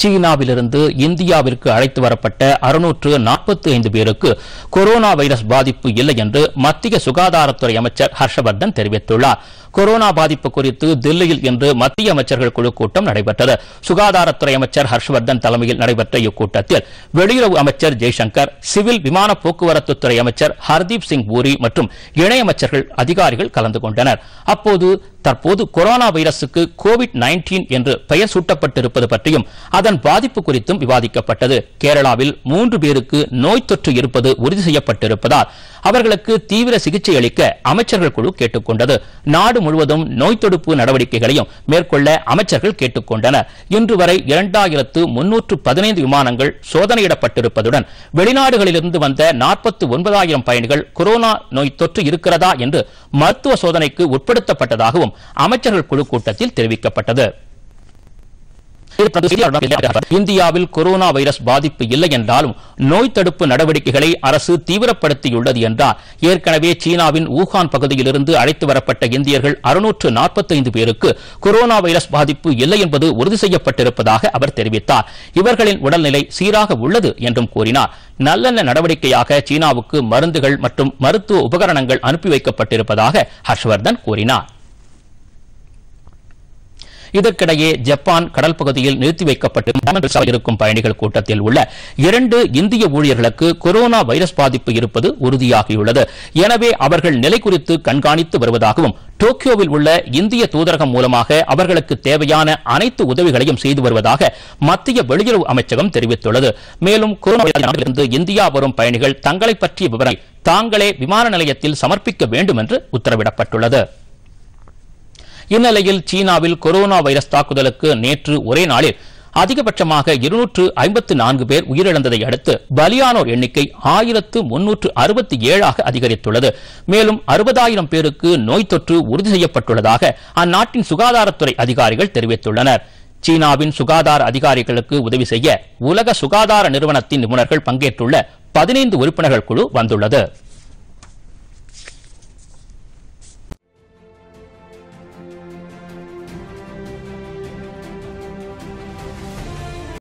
சீனாவிலிருந்து இந்தியாவிற்கு அழைத்து வரப்பட்ட அறுநூற்று நாற்பத்தி ஐந்து பேருக்கு கொரோனா வைரஸ் பாதிப்பு இல்லை என்று மத்திய சுகாதாரத்துறை அமைச்சர் ஹர்ஷவர்தன் தெரிவித்துள்ளார் கொரோனா பாதிப்பு குறித்து தில்லியில் இன்று மத்திய அமைச்சர்கள் குழு கூட்டம் நடைபெற்றது சுகாதாரத்துறை அமைச்சர் ஹர்ஷவர்தன் தலைமையில் நடைபெற்ற இக்கூட்டத்தில் வெளியுறவு அமைச்சர் ஜெய்சங்கர் சிவில் விமான போக்குவரத்து துறை அமைச்சர் ஹர்தீப் சிங் பூரி மற்றும் இணையமைச்சர்கள் அதிகாரிகள் கலந்து கொண்டனர் அப்போது தற்போது கொரோனா வைரசுக்கு கோவிட் 19 என்று பெயர் சூட்டப்பட்டிருப்பது பற்றியும் அதன் பாதிப்பு குறித்தும் விவாதிக்கப்பட்டது கேரளாவில் மூன்று பேருக்கு நோய் தொற்று இருப்பது உறுதி செய்யப்பட்டிருப்பதால் அவர்களுக்கு தீவிர சிகிச்சை அளிக்க அமைச்சர்கள் குழு கேட்டுக் கொண்டது நாடு முழுவதும் நோய் தடுப்பு நடவடிக்கைகளையும் மேற்கொள்ள அமைச்சர்கள் கேட்டுக் கொண்டனர் இன்று வரை இரண்டாயிரத்து முன்னூற்று பதினைந்து விமானங்கள் சோதனையிடப்பட்டிருப்பதுடன் வெளிநாடுகளிலிருந்து வந்த நாற்பத்தி ஒன்பதாயிரம் பயணிகள் கொரோனா நோய் தொற்று இருக்கிறதா என்று மருத்துவ சோதனைக்கு உட்படுத்தப்பட்டதாகவும் அமைச்சர்கள் குழு கூட்டத்தில் தெரிவிக்கப்பட்டது இந்தியாவில் கொரோனா வைரஸ் பாதிப்பு இல்லை என்றாலும் நோய் தடுப்பு நடவடிக்கைகளை அரசு தீவிரப்படுத்தியுள்ளது என்றார் ஏற்கனவே சீனாவின் ஊகான் பகுதியிலிருந்து அழைத்து வரப்பட்ட இந்தியர்கள் அறுநூற்று நாற்பத்தைந்து பேருக்கு கொரோனா வைரஸ் பாதிப்பு இல்லை என்பது உறுதி செய்யப்பட்டிருப்பதாக அவர் தெரிவித்தார் இவர்களின் உடல்நிலை சீராக உள்ளது என்றும் கூறினார் நல்லெண்ண நடவடிக்கையாக சீனாவுக்கு மருந்துகள் மற்றும் மருத்துவ உபகரணங்கள் அனுப்பி வைக்கப்பட்டிருப்பதாக ஹர்ஷ்வர்தன் கூறினார் இதற்கிடையே ஜப்பான் கடல் பகுதியில் நிறுத்தி வைக்கப்பட்டு இருக்கும் பயணிகள் கூட்டத்தில் உள்ள இரண்டு இந்திய ஊழியர்களுக்கு கொரோனா வைரஸ் பாதிப்பு இருப்பது உறுதியாகியுள்ளது எனவே அவர்கள் நிலை குறித்து கண்காணித்து வருவதாகவும் டோக்கியோவில் உள்ள இந்திய தூதரகம் மூலமாக அவர்களுக்கு தேவையான அனைத்து உதவிகளையும் செய்து வருவதாக மத்திய வெளியுறவு அமைச்சகம் தெரிவித்துள்ளது மேலும் கொரோனா வைரஸிலிருந்து இந்தியா வரும் பயணிகள் தங்களை பற்றிய விவரங்களை தாங்களே விமான நிலையத்தில் சமர்ப்பிக்க வேண்டும் என்று உத்தரவிடப்பட்டுள்ளது இந்நிலையில் சீனாவில் கொரோனா வைரஸ் தாக்குதலுக்கு நேற்று ஒரே நாளில் அதிகபட்சமாக இருநூற்று ஐம்பத்து நான்கு பேர் உயிரிழந்ததை அடுத்து பலியானோர் எண்ணிக்கை ஆயிரத்து முன்னூற்று அறுபத்தி ஏழாக அதிகரித்துள்ளது மேலும் அறுபதாயிரம் பேருக்கு நோய் தொற்று உறுதி செய்யப்பட்டுள்ளதாக அந்நாட்டின் சுகாதாரத்துறை அதிகாரிகள் தெரிவித்துள்ளனர் சீனாவின் சுகாதார அதிகாரிகளுக்கு உதவி செய்ய உலக சுகாதார நிறுவனத்தின் நிபுணர்கள் பங்கேற்றுள்ள பதினைந்து உறுப்பினர்கள் குழு வந்துள்ளது